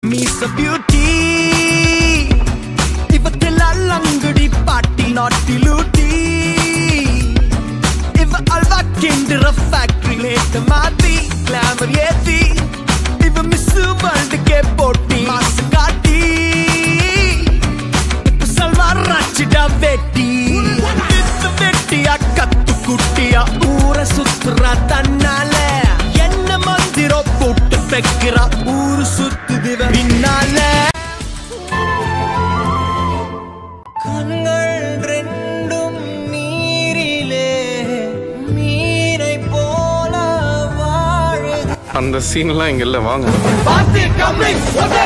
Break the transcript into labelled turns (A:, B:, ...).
A: maize beauty இவத்தில் அல்லங்குடி பாட்டி நாட்டி லூட்டி இவ அல்வா கிண்டுற ஃபேக்டரி லேட்ட மாத்தி கிளாமர் ஏத்தி இவ மிஸ் வேர்ல்டுக்கே போட்டி மாசு காட்டி இப்ப சல்வார் ராச்சிடா வெட்டி வித்து வெட்டியா கத்து குட்டியா ஊரை சுத்துறா தன்னால என்ன மந்திரோ போட்டு வைக்கிறா ஊரு சுத்துது இவ பின்னால கண்கள் ரெண்டும் நீரிலே மீனை போல வாழுது
B: அந்த சீன்லாம் இங்க இல்ல வாங்க
A: பார்த்து கம்மி